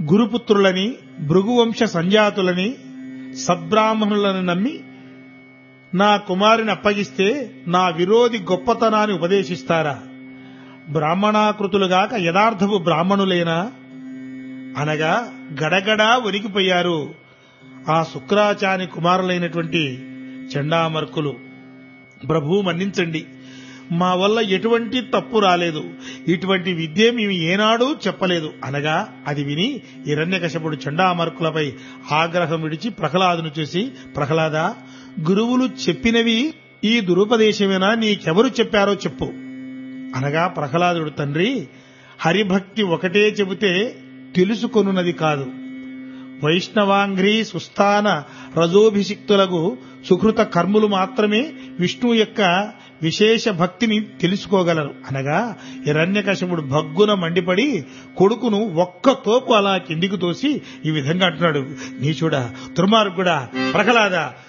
గురుపుత్రులని భృగువంశ సంజాతులని సద్బ్రాహ్మణులను నమ్మి నా కుమారుని అప్పగిస్తే నా విరోధి గొప్పతనాన్ని ఉపదేశిస్తారా బ్రాహ్మణాకృతులుగాక యథార్థపు బ్రాహ్మణులేనా అనగా గడగడా వణికిపోయారు ఆ శుక్రాచార్య కుమారులైనటువంటి చండామర్కులు ప్రభు మన్నించండి మా వల్ల ఎటువంటి తప్పు రాలేదు ఇటువంటి విద్య మేము ఏనాడూ చెప్పలేదు అనగా అది విని హిరణ్యకశపుడు చండామర్కులపై ఆగ్రహం విడిచి ప్రహ్లాదును చూసి ప్రహ్లాద గురువులు చెప్పినవి ఈ దురుపదేశమేనా నీకెవరు చెప్పారో చెప్పు అనగా ప్రహ్లాదుడు తండ్రి హరిభక్తి ఒకటే చెబితే తెలుసుకొనున్నది కాదు వైష్ణవాంఘ్రి సుస్థాన రజోభిషిక్తులకు సుకృత కర్ములు మాత్రమే విష్ణు యొక్క విశేష భక్తిని తెలుసుకోగలరు అనగా హిరణ్యకశపుడు భగ్గున మండిపడి కొడుకును ఒక్క తోపు అలా కిందికి తోసి ఈ విధంగా అంటున్నాడు నీచుడా దుర్మార్గుడా ప్రహ్లాద